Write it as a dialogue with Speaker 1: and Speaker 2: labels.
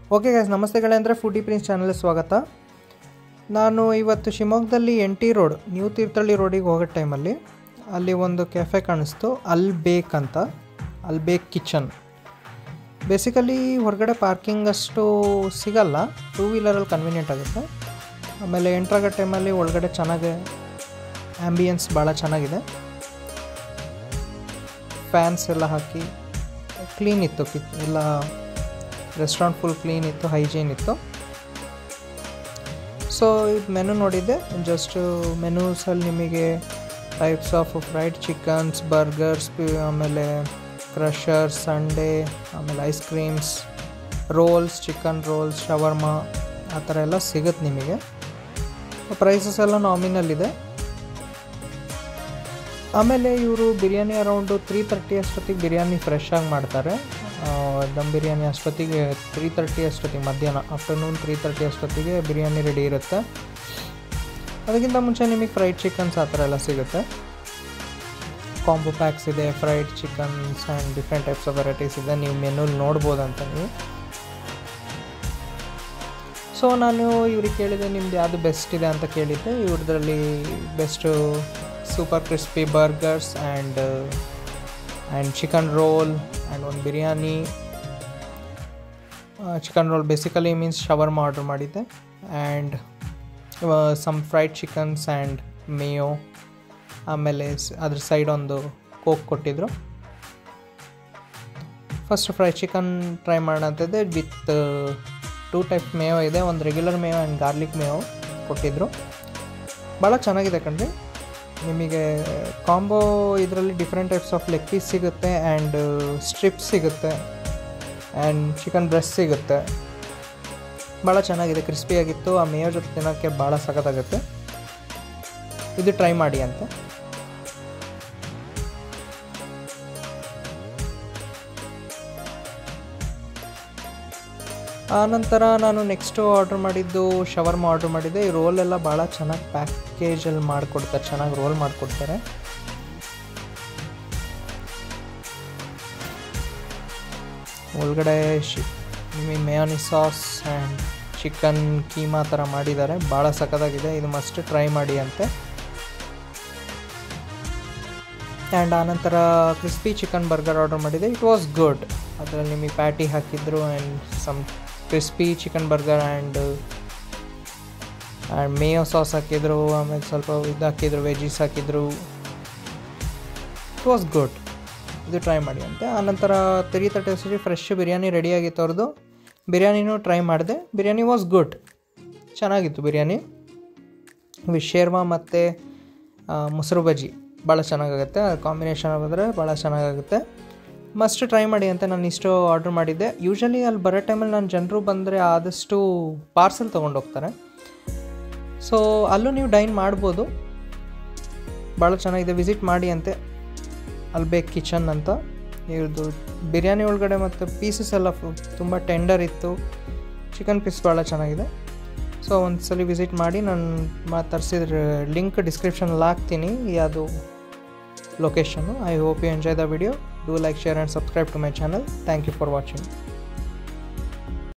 Speaker 1: okay guys ನಮಸ್ತೆಗಳೇ ಅಂದರೆ foodie prince channel ಸ್ವಾಗತ ನಾನು ಇವತ್ತು ಶಿವಮೊಗ್ಗದಲ್ಲಿ N T road new Thirthahalli ರೋಡಿಗೆ ಹೋಗೋ ಟೈಮಲ್ಲಿ ಅಲ್ಲಿ ಒಂದು ಕೆಫೆ ಕಾಣಿಸ್ತು ಅಲ್ ಬೇಕ್ ಅಂತ ಅಲ್ ಬೇಕ್ ಕಿಚನ್ ಬೇಸಿಕಲಿ ಹೊರಗಡೆ ಪಾರ್ಕಿಂಗ್ ಅಷ್ಟು ಸಿಗಲ್ಲ ಟೂ ವೀಲರಲ್ಲಿ ಕನ್ವೀನಿಯೆಂಟ್ ಆಗುತ್ತೆ ಆಮೇಲೆ ಎಂಟ್ರಾಗೋ ಟೈಮಲ್ಲಿ ಒಳಗಡೆ ಚೆನ್ನಾಗಿ ಆ್ಯಂಬಿಯನ್ಸ್ ಭಾಳ ಚೆನ್ನಾಗಿದೆ ಫ್ಯಾನ್ಸ್ ಎಲ್ಲ ಹಾಕಿ ಕ್ಲೀನ್ ಇತ್ತು ಕಿ ಎಲ್ಲ ರೆಸ್ಟೋರೆಂಟ್ ಫುಲ್ ಕ್ಲೀನ್ ಇತ್ತು ಹೈಜೀನ್ ಇತ್ತು ಸೊ ಇದು ಮೆನು ನೋಡಿದ್ದೆ ಜಸ್ಟ್ ಮೆನೂಸಲ್ಲಿ ನಿಮಗೆ types of fried chickens burgers ಆಮೇಲೆ ಕ್ರಷರ್ ಸಂಡೇ ಆಮೇಲೆ ice cream rolls chicken rolls shawarma ಆ ಥರ ಎಲ್ಲ ಸಿಗುತ್ತೆ ನಿಮಗೆ ಪ್ರೈಸಸ್ ಎಲ್ಲ ನಾಮಿನಲ್ ಇದೆ ಆಮೇಲೆ ಇವರು ಬಿರಿಯಾನಿ ಅರೌಂಡು ತ್ರೀ ತರ್ಟಿ ಅಷ್ಟೊತ್ತಿಗೆ ಬಿರಿಯಾನಿ ಫ್ರೆಶ್ ಆಗಿ ಮಾಡ್ತಾರೆ ದಮ್ ಬಿರಿಯಾನಿ ಅಷ್ಟೊತ್ತಿಗೆ ತ್ರೀ ತರ್ಟಿ ಅಷ್ಟೊತ್ತಿಗೆ ಮಧ್ಯಾಹ್ನ ಆಫ್ಟರ್ನೂನ್ ತ್ರೀ ತರ್ಟಿ ಅಷ್ಟೊತ್ತಿಗೆ ಬಿರಿಯಾನಿ ರೆಡಿ ಇರುತ್ತೆ ಅದಕ್ಕಿಂತ ಮುಂಚೆ ನಿಮಗೆ ಫ್ರೈಡ್ ಚಿಕನ್ಸ್ ಆ ಥರ ಎಲ್ಲ ಸಿಗುತ್ತೆ ಕಾಂಬೋ ಪ್ಯಾಕ್ಸ್ ಇದೆ fried chickens and different types of varieties ಇದೆ ನೀವು ಮೆನುಲಿ ನೋಡ್ಬೋದಂತ ನೀವು ಸೊ ನಾನು ಇವ್ರಿಗೆ ಕೇಳಿದೆ ನಿಮ್ದು ಯಾವುದು ಬೆಸ್ಟ್ ಇದೆ ಅಂತ ಕೇಳಿದ್ದೆ ಇವ್ರದ್ರಲ್ಲಿ best super crispy burgers and and chicken roll and ಒಂದು biryani chicken roll basically means shawarma order ಮಾಡಿದ್ದೆ and some fried chickens and mayo ಆಮೇಲೆ ಅದ್ರ ಸೈಡ್ ಒಂದು ಕೋಕ್ ಕೊಟ್ಟಿದ್ರು ಫಸ್ಟ್ ಫ್ರೈ ಚಿಕನ್ ಟ್ರೈ ಮಾಡೋಣ ಅಂತಿದ್ದೆ ವಿತ್ ಟೂ ಟೈಪ್ ಮೇಯೋ ಇದೆ ಒಂದು regular mayo and garlic mayo ಕೊಟ್ಟಿದ್ದರು ಭಾಳ ಚೆನ್ನಾಗಿದೆ ಕಣ್ರಿ ನಿಮಗೆ ಕಾಂಬೋ ಇದರಲ್ಲಿ different types of leg piece ಸಿಗುತ್ತೆ ಆ್ಯಂಡ್ ಸ್ಟ್ರಿಪ್ಸ್ ಸಿಗುತ್ತೆ ಆ್ಯಂಡ್ ಚಿಕನ್ ಬ್ರೆಸ್ಟ್ ಸಿಗುತ್ತೆ ಭಾಳ ಚೆನ್ನಾಗಿದೆ ಕ್ರಿಸ್ಪಿಯಾಗಿತ್ತು ಆ ಮೇಯೋ ಜೊತೆ ತಿನ್ನೋಕ್ಕೆ ಭಾಳ ಸಖತ್ತಾಗುತ್ತೆ ಇದು ಟ್ರೈ ಮಾಡಿ ಅಂತ ಆನಂತರ ನಾನು ನೆಕ್ಸ್ಟು ಆರ್ಡ್ರ್ ಮಾಡಿದ್ದು ಶವರ್ಮ ಆರ್ಡ್ರ್ ಮಾಡಿದ್ದೆ ಈ ರೋಲ್ ಎಲ್ಲ ಭಾಳ ಚೆನ್ನಾಗಿ ಪ್ಯಾಕೇಜಲ್ಲಿ ಮಾಡಿಕೊಡ್ತಾರೆ ಚೆನ್ನಾಗಿ ರೋಲ್ ಮಾಡಿಕೊಡ್ತಾರೆ ಒಳಗಡೆ ಶಿ ನಿಮಗೆ mayonnaise sauce and chicken keema ಥರ ಮಾಡಿದ್ದಾರೆ ಭಾಳ ಸಖತ್ತಾಗಿದೆ ಇದು ಮಸ್ಟ್ ಟ್ರೈ ಮಾಡಿ ಅಂತೆ ಆ್ಯಂಡ್ ಆನಂತರ ಕ್ರಿಸ್ಪಿ ಚಿಕನ್ ಬರ್ಗರ್ ಆರ್ಡರ್ ಮಾಡಿದೆ ಇಟ್ ವಾಸ್ ಗುಡ್ ಅದರಲ್ಲಿ ನಿಮಗೆ ಪ್ಯಾಟಿ ಹಾಕಿದ್ರು and some crispy chicken burger and and mayo sauce ಹಾಕಿದ್ರು ಆಮೇಲೆ ಸ್ವಲ್ಪ ಇದು ಹಾಕಿದ್ರು ವೆಜೀಸ್ ಹಾಕಿದ್ರು ಇಟ್ ವಾಸ್ ಗುಡ್ ಇದು ಟ್ರೈ ಮಾಡಿ ಅಂತೆ ಆನಂತರ ತ್ರೀ ತರ್ಟಿ ಅಷ್ಟೇ ಫ್ರೆಶ್ ಬಿರಿಯಾನಿ ರೆಡಿಯಾಗಿತ್ತು ಅವ್ರದ್ದು ಬಿರಿಯಾನಿನೂ ಟ್ರೈ ಮಾಡಿದೆ ಬಿರಿಯಾನಿ ವಾಸ್ ಗುಡ್ ಚೆನ್ನಾಗಿತ್ತು ಬಿರಿಯಾನಿ ವಿತ್ ಶೇರ್ವಾ ಮತ್ತು ಮೊಸರು ಬಜ್ಜಿ ಭಾಳ ಚೆನ್ನಾಗಾಗುತ್ತೆ ಕಾಂಬಿನೇಷನ್ ಬಂದರೆ ಭಾಳ ಚೆನ್ನಾಗಾಗುತ್ತೆ ಮಸ್ಟ್ ಟ್ರೈ ಮಾಡಿ ಅಂತ ನಾನು ಇಷ್ಟು ಆರ್ಡ್ರ್ ಮಾಡಿದ್ದೆ ಯೂಶಲಿ ಅಲ್ಲಿ ಬರೋ ಟೈಮಲ್ಲಿ ನಾನು ಜನರು ಬಂದರೆ ಆದಷ್ಟು ಪಾರ್ಸೆಲ್ ತೊಗೊಂಡೋಗ್ತಾರೆ ಸೊ ಅಲ್ಲೂ ನೀವು ಡೈನ್ ಮಾಡ್ಬೋದು ಭಾಳ ಚೆನ್ನಾಗಿದೆ ವಿಸಿಟ್ ಮಾಡಿ ಅಂತೆ ಅಲ್ಲಿ ಬೇಕು ಕಿಚನ್ ಅಂತ ಇವ್ರದ್ದು ಬಿರಿಯಾನಿ ಒಳಗಡೆ ಮತ್ತು ಪೀಸಸ್ ಎಲ್ಲ ತುಂಬ ಟೆಂಡರ್ ಇತ್ತು ಚಿಕನ್ ಪೀಸ್ ಭಾಳ ಚೆನ್ನಾಗಿದೆ ಸೊ ಒಂದು ಸಲ ವಿಸಿಟ್ ಮಾಡಿ ನಾನು ಮಾ ತರಿಸಿದ್ರೆ ಲಿಂಕ್ ಡಿಸ್ಕ್ರಿಪ್ಷನಲ್ಲಿ ಹಾಕ್ತೀನಿ ಯಾವುದು location I hope you enjoy the video do like share and subscribe to my channel thank you for watching